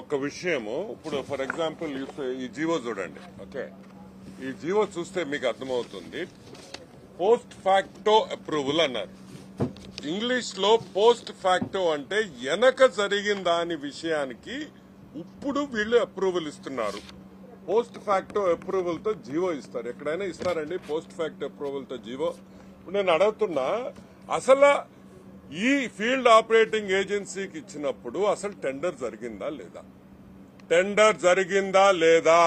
ఒక్క విషయము ఇప్పుడు ఫర్ ఎగ్జాంపుల్ ఈ జీవో చూడండి ఓకే ఈ జీవో చూస్తే మీకు అర్థమవుతుంది పోస్ట్ ఫ్యాక్టో అప్రూవల్ అన్నారు ఇంగ్లీష్ లో పోస్ట్ ఫ్యాక్టో అంటే వెనక జరిగిన దాని విషయానికి ఇప్పుడు వీళ్ళు అప్రూవల్ ఇస్తున్నారు పోస్ట్ ఫ్యాక్టో అప్రూవల్ తో జీవో ఇస్తారు ఎక్కడైనా ఇస్తారండి పోస్ట్ ఫ్యాక్టో అప్రూవల్ తో జీవో ఇప్పుడు నేను అడుగుతున్నా అసలు ఈ ఫీల్డ్ ఆపరేటింగ్ ఏజెన్సీకి ఇచ్చినప్పుడు అసలు టెండర్ జరిగిందా లేదా టెండర్ జరిగిందా లేదా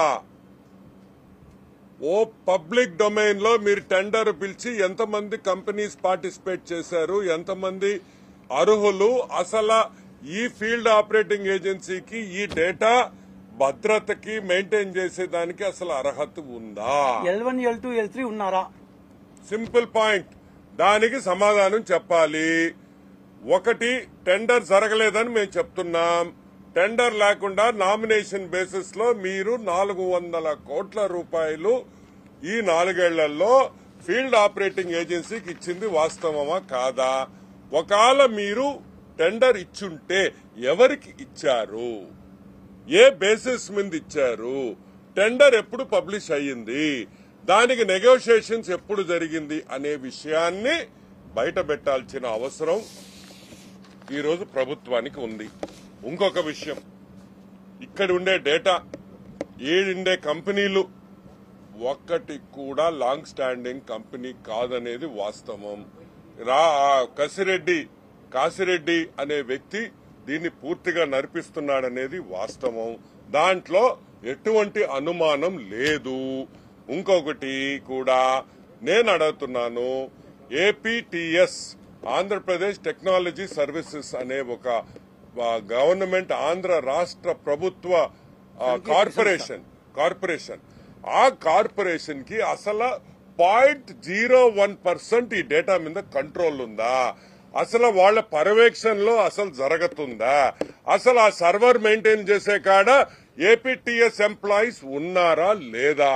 ఓ పబ్లిక్ డొమైన్ లో మీరు టెండర్ పిలిచి ఎంతమంది కంపెనీస్ పార్టిసిపేట్ చేశారు ఎంతమంది అర్హులు అసలు ఈ ఫీల్డ్ ఆపరేటింగ్ ఏజెన్సీకి ఈ డేటా భద్రతకి మెయింటైన్ చేసేదానికి అసలు అర్హత ఉందా L one L two L three ఉన్నారా సింపుల్ పాయింట్ దానికి సమాధానం చెప్పాలి ఒకటి టెండర్ జరగలేదని మేము చెప్తున్నాం టెండర్ లేకుండా నామినేషన్ బేసిస్ లో మీరు నాలుగు వందల కోట్ల రూపాయలు ఈ నాలుగేళ్లలో ఫీల్డ్ ఆపరేటింగ్ ఏజెన్సీకి ఇచ్చింది వాస్తవమా కాదా ఒకవేళ మీరు టెండర్ ఇచ్చుంటే ఎవరికి ఇచ్చారు ఏ బేసిస్ మీద ఇచ్చారు టెండర్ ఎప్పుడు పబ్లిష్ అయ్యింది దానికి నెగోషియేషన్స్ ఎప్పుడు జరిగింది అనే విషయాన్ని బయట పెట్టాల్సిన అవసరం ఈ రోజు ప్రభుత్వానికి ఉంది ఇంకొక విషయం ఇక్కడ ఉండే డేటా ఏడుండే కంపెనీలు ఒక్కటి కూడా లాంగ్ స్టాండింగ్ కంపెనీ కాదనేది వాస్తవం రా కసిరెడ్డి కాసిరెడ్డి అనే వ్యక్తి దీన్ని పూర్తిగా నడిపిస్తున్నాడనేది వాస్తవం దాంట్లో ఎటువంటి అనుమానం లేదు ఇంకొకటి కూడా నేను అడుగుతున్నాను ఏపీటీఎస్ ఆంధ్రప్రదేశ్ టెక్నాలజీ సర్వీసెస్ అనే ఒక ఆ, గవర్నమెంట్ ఆంధ్ర రాష్ట్ర ప్రభుత్వ ఆ, కార్పొరేషన్ కార్పొరేషన్ ఆ కార్పొరేషన్ కి అసలు పాయింట్ జీరో వన్ పర్సెంట్ ఈ డేటా మీద కంట్రోల్ ఉందా అసలు వాళ్ళ పర్యవేక్షణలో అసలు జరుగుతుందా అసలు ఆ సర్వర్ మెయింటైన్ చేసే కాడ ఏపీటీఎస్ ఎంప్లాయీస్ ఉన్నారా లేదా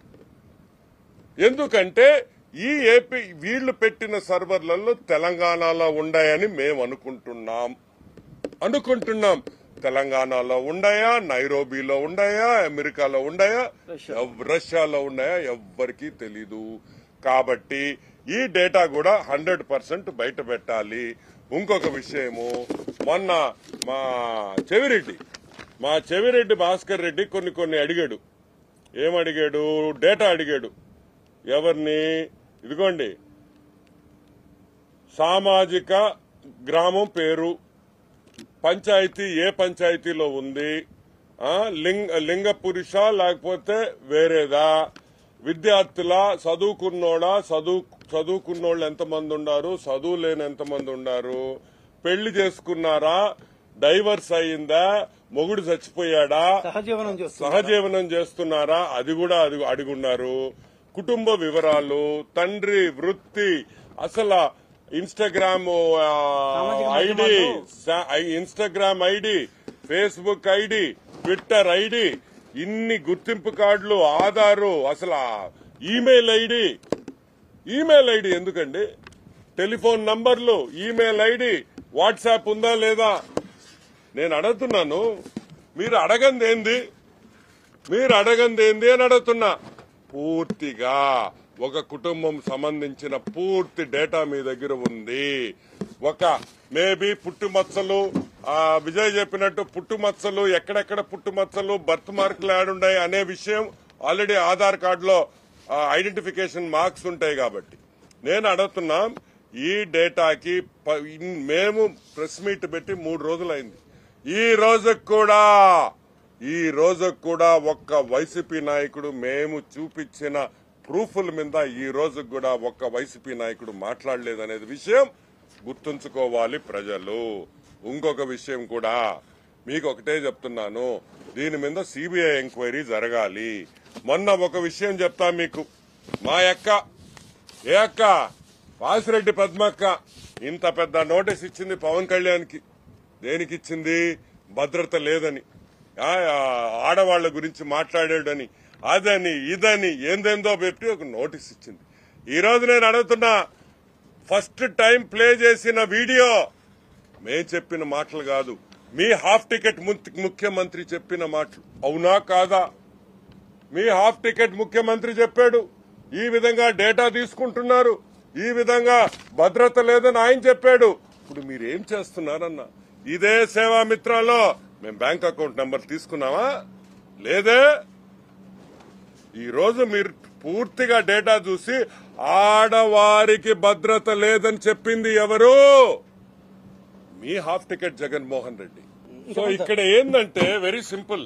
ఎందుకంటే ఈ ఏపీ వీళ్లు పెట్టిన సర్వర్లలో తెలంగాణలో ఉన్నాయని మేము అనుకుంటున్నాం అనుకుంటున్నాం తెలంగాణలో ఉన్నాయా నైరోబీలో ఉన్నాయా అమెరికాలో ఉన్నాయా రష్యా. ఎవ్- రష్యాలో ఉన్నాయా ఎవ్వరికీ తెలీదు కాబట్టి ఈ డేటా కూడా హండ్రెడ్ పర్సెంట్ బయట పెట్టాలి ఇంకొక విషయము మొన్న మా చెవిరెడ్డి మా చెవిరెడ్డి భాస్కర్ రెడ్డి కొన్ని కొన్ని అడిగాడు ఏమడిగాడు డేటా అడిగాడు ఎవరిని ఇదిగోండి సామాజిక గ్రామం పేరు పంచాయతీ ఏ పంచాయతీలో ఉంది ఆ, లింగ లింగ పురుష లేకపోతే వేరేదా విద్యార్థుల చదువుకున్నోడా చదువు చదువుకున్నోళ్ళు ఎంతమంది ఉన్నారు చదువు లేని ఎంతమంది ఉన్నారు పెళ్లి చేసుకున్నారా డైవర్స్ అయిందా మొగుడు చచ్చిపోయాడా సహజీవనం చేస్తున్నారు సహజీవనం చేస్తున్నారా అది కూడా అది అడుగున్నారు కుటుంబ వివరాలు తండ్రి వృత్తి అసలు ఇన్స్టాగ్రామ్ ఆ, సామాజిక ఐడి మాధ్యమాలు. సా- ఐ- Instagram ID Facebook ID Twitter ID ఇన్ని గుర్తింపు కార్డులు ఆధారు అసలు ఆ ఈమెయిల్ ఐడి ఈమెయిల్ ఐడి ఎందుకండి టెలిఫోన్ నంబర్లు ఈమెయిల్ ఐడి వాట్సాప్ ఉందా లేదా నేను అడుగుతున్నాను మీరు అడగంది ఏంది మీరు అడగంది ఏంది అని అడుగుతున్నా పూర్తిగా ఒక కుటుంబం సంబంధించిన పూర్తి డేటా మీ దగ్గర ఉంది ఒక మేబీ పుట్టుమచ్చలు ఆ, విజయ్ చెప్పినట్టు పుట్టుమచ్చలు ఎక్కడెక్కడ పుట్టుమచ్చలు బర్త్ మార్కులు యాడున్నాయి అనే విషయం ఆల్రెడీ ఆధార్ కార్డులో ఐడెంటిఫికేషన్ మార్క్స్ ఉంటాయి కాబట్టి నేను అడుగుతున్నా ఈ డేటాకి ప- ఇన్- మేము ప్రెస్ మీట్ పెట్టి మూడు రోజులైంది ఈ రోజుకు కూడా ఈ రోజుకు కూడా ఒక్క వైసీపీ నాయకుడు మేము చూపించిన ప్రూఫ్ల మీద ఈ రోజుకు కూడా ఒక్క వైసీపీ నాయకుడు మాట్లాడలేదనేది విషయం గుర్తుంచుకోవాలి ప్రజలు ఇంకొక విషయం కూడా మీకు ఒకటే చెప్తున్నాను దీని మీద సిబిఐ ఎంక్వైరీ జరగాలి మొన్న ఒక విషయం చెప్తా మీకు మా యొక్క ఏ అక్క వాసిరెడ్డి పద్మక్క ఇంత పెద్ద నోటీస్ ఇచ్చింది పవన్ కళ్యాణ్కి దేనికి ఇచ్చింది భద్రత లేదని ఆ, ఆ, ఆడవాళ్ల గురించి మాట్లాడాడని అదని ఇదని ఏందేందో పెట్టి ఒక నోటీస్ ఇచ్చింది ఈ రోజు నేను అడుగుతున్నా ఫస్ట్ టైం ప్లే చేసిన వీడియో మేం చెప్పిన మాటలు కాదు మీ హాఫ్ టికెట్ ము- ముఖ్యమంత్రి చెప్పిన మాటలు అవునా కాదా మీ హాఫ్ టికెట్ ముఖ్యమంత్రి చెప్పాడు ఈ విధంగా డేటా తీసుకుంటున్నారు ఈ విధంగా భద్రత లేదని ఆయన చెప్పాడు ఇప్పుడు మీరు ఏం చేస్తున్నారన్న ఇదే సేవా మిత్రాలో మేము బ్యాంక్ అకౌంట్ నంబర్ తీసుకున్నామా లేదే ఈ రోజు మీరు పూర్తిగా డేటా చూసి ఆడవారికి భద్రత లేదని చెప్పింది ఎవరు మీ half ticket Jaganmohan Reddy so ఇక్కడ ఏంటంటే వెరీ సింపుల్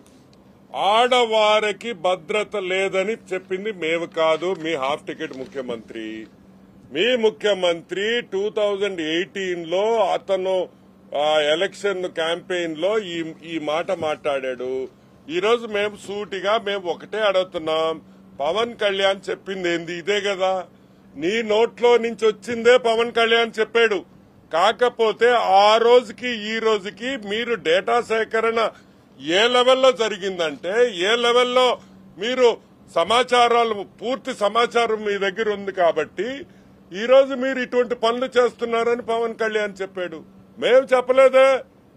ఆడవారికి భద్రత లేదని చెప్పింది మేము కాదు మీ హాఫ్ టికెట్ ముఖ్యమంత్రి మీ ముఖ్యమంత్రి టూ థౌజండ్ ఎయిటీన్ లో అతను ఆ, ఎలక్షన్ క్యాంపెయిన్ లో ఈ ఈ మాట మాట్లాడాడు ఈ రోజు మేము సూటిగా మేము ఒకటే అడుగుతున్నాం పవన్ కళ్యాణ్ చెప్పింది ఏంది ఇదే కదా నీ నోట్లో నుంచి వచ్చిందే పవన్ కళ్యాణ్ చెప్పాడు కాకపోతే ఆ రోజుకి ఈ రోజుకి మీరు డేటా సేకరణ ఏ లెవెల్లో జరిగిందంటే ఏ లెవెల్లో మీరు సమాచారాలు పూర్తి సమాచారం మీ దగ్గర ఉంది కాబట్టి ఈ రోజు మీరు ఇటువంటి పనులు చేస్తున్నారని పవన్ కళ్యాణ్ చెప్పాడు మేము చెప్పలేదే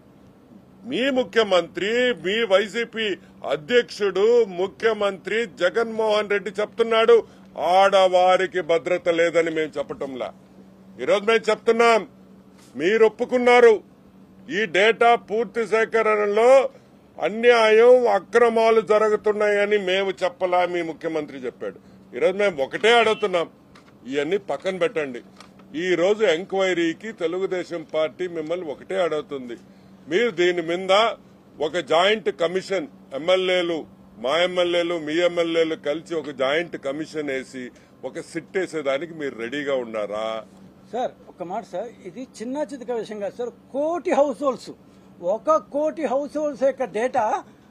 మీ ముఖ్యమంత్రి మీ వైసీపీ అధ్యక్షుడు ముఖ్యమంత్రి జగన్మోహన్ రెడ్డి చెప్తున్నాడు ఆడవారికి భద్రత లేదని మేము చెప్పటంలా ఈరోజు మేము చెప్తున్నాం మీరు ఒప్పుకున్నారు ఈ డేటా పూర్తి సేకరణలో అన్యాయం అక్రమాలు జరుగుతున్నాయని మేము చెప్పలా మీ ముఖ్యమంత్రి చెప్పాడు ఈరోజు మేము ఒకటే అడుగుతున్నాం ఇవన్నీ పక్కన పెట్టండి ఈ రోజు ఎంక్వైరీకి తెలుగుదేశం పార్టీ మిమ్మల్ని ఒకటే అడుగుతుంది మీరు దీని మీద ఒక జాయింట్ కమిషన్ ఎమ్మెల్యేలు మా ఎమ్మెల్యేలు మీ ఎమ్మెల్యేలు కలిసి ఒక జాయింట్ కమిషన్ వేసి ఒక సిట్ వేసేదానికి మీరు రెడీగా ఉన్నారా సార్ ఒక మాట సార్ ఇది చిన్న చితక విషయం కాదు సార్ కోటి హౌస్ హోల్డ్స్ ఒక కోటి హౌస్ హోల్డ్స్ యొక్క డేటా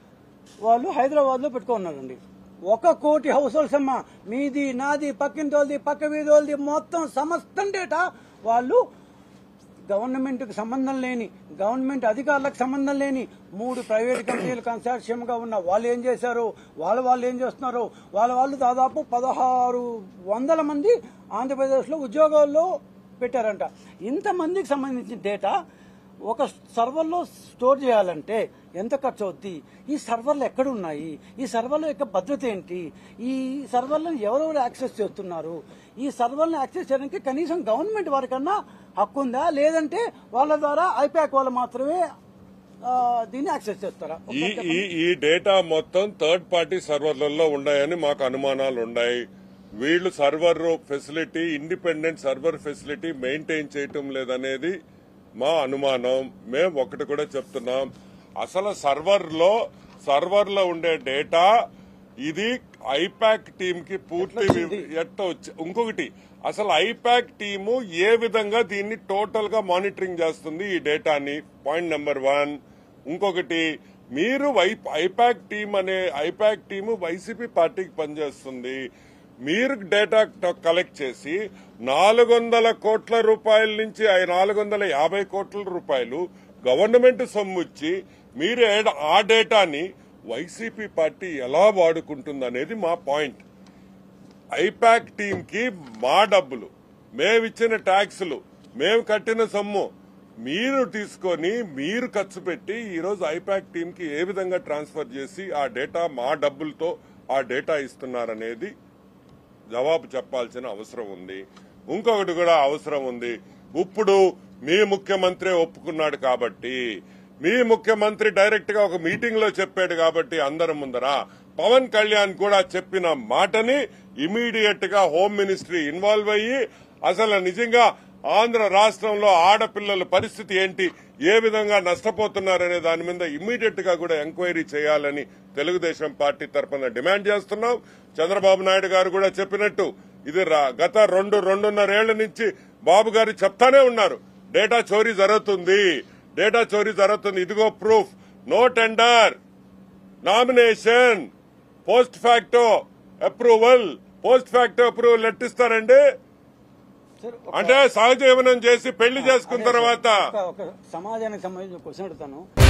వాళ్ళు హైదరాబాద్ లో పెట్టుకున్నారండి ఒక కోటి హౌస్ హోల్డ్స్ అమ్మా మీది నాది పక్కింటి వాళ్ళది పక్క వీధి వాళ్ళది మొత్తం సమస్తం డేటా వాళ్ళు గవర్నమెంట్ కు సంబంధం లేని గవర్నమెంట్ అధికారులకు సంబంధం లేని మూడు ప్రైవేట్ కంపెనీలు కన్సార్షియం గా ఉన్న వాళ్ళు ఏం చేశారు వాళ్ళ వాళ్ళు ఏం చేస్తున్నారు వాళ్ళ వాళ్ళు దాదాపు పదహారు వందల మంది ఆంధ్రప్రదేశ్ లో ఉద్యోగాల్లో పెట్టారంట ఇంతమందికి సంబంధించిన డేటా ఒక సర్వర్లో స్టోర్ చేయాలంటే ఎంత ఖర్చు అవుద్ది ఈ సర్వర్లు ఎక్కడ ఉన్నాయి ఈ సర్వర్ల యొక్క భద్రత ఏంటి ఈ సర్వర్లను ఎవరెవరు యాక్సెస్ చేస్తున్నారు ఈ సర్వర్లను యాక్సెస్ చేయడానికి కనీసం గవర్నమెంట్ వారికన్నా హక్కు ఉందా లేదంటే వాళ్ళ ద్వారా ఐపాక్ వాళ్ళు మాత్రమే ఆ, దీన్ని యాక్సెస్ చేస్తారా ఈ ఈ ఈ డేటా మొత్తం థర్డ్ పార్టీ సర్వర్లలో ఉన్నాయని మాకు అనుమానాలు ఉన్నాయి వీళ్ళు server facility independent server facility maintain చేయటం లేదనేది మా అనుమానం మేము ఒకటి కూడా చెప్తున్నాం అసలు సర్వర్ లో సర్వర్ లో ఉండే డేటా ఇది ఐపాక్ టీమ్ కి పూర్తి వి- ఎట్ట వచ్చి ఇంకొకటి అసలు ఐపాక్ టీము ఏ విధంగా దీన్ని టోటల్ గా మానిటరింగ్ చేస్తుంది ఈ డేటాని పాయింట్ నెంబర్ వన్ ఇంకొకటి మీరు వై- ఐపాక్ టీం అనే ఐపాక్ టీము వైసీపీ పార్టీకి పనిచేస్తుంది మీరు డేటా ట- కలెక్ట్ చేసి నాలుగు వందల కోట్ల రూపాయల నుంచి నాలుగు వందల యాభై కోట్ల రూపాయలు గవర్నమెంట్ సొమ్ముచ్చి మీరు ఏడ- ఆ డేటాని వైసీపీ పార్టీ ఎలా వాడుకుంటుంది అనేది మా పాయింట్ ఐపాక్ టీమ్ కి మా డబ్బులు మేమిచ్చిన ట్యాక్సులు మేము కట్టిన సొమ్ము మీరు తీసుకొని మీరు ఖర్చు పెట్టి ఈ రోజు ఐపాక్ టీమ్ కి ఏ విధంగా ట్రాన్స్ఫర్ చేసి ఆ డేటా మా డబ్బులతో ఆ డేటా ఇస్తున్నారనేది జవాబు చెప్పాల్సిన అవసరం ఉంది ఇంకొకటి కూడా అవసరం ఉంది ఇప్పుడు మీ ముఖ్యమంత్రి ఒప్పుకున్నాడు కాబట్టి మీ ముఖ్యమంత్రి డైరెక్ట్ గా ఒక మీటింగ్ లో చెప్పాడు కాబట్టి అందరి ముందర పవన్ కళ్యాణ్ కూడా చెప్పిన మాటని ఇమీడియట్ గా హోమ్ మినిస్ట్రీ ఇన్వాల్వ్ అయ్యి అసలు నిజంగా ఆంధ్ర రాష్ట్రంలో ఆడపిల్లల పరిస్థితి ఏంటి ఏ విధంగా నష్టపోతున్నారనే దాని మీద ఇమ్మీడియట్ గా కూడా ఎంక్వైరీ చేయాలని తెలుగుదేశం పార్టీ తరఫున డిమాండ్ చేస్తున్నాం చంద్రబాబు నాయుడు గారు కూడా చెప్పినట్టు ఇది రా- గత రెండు రెండున్నరేళ్ల నుంచి బాబు గారు చెప్తానే ఉన్నారు డేటా చోరీ జరుగుతుంది డేటా చోరీ జరుగుతుంది ఇదిగో proof no tender nomination post facto approval post facto approval ఎట్టిస్తారండి సార్, ఒక- అంటే సహజీవనం చేసి పెళ్లి చేసుకున్న అదే సార్, తర్వాత ఒక- ఒక సమాజానికి సంబంధించిన క్వశ్చన్ అడుగుతాను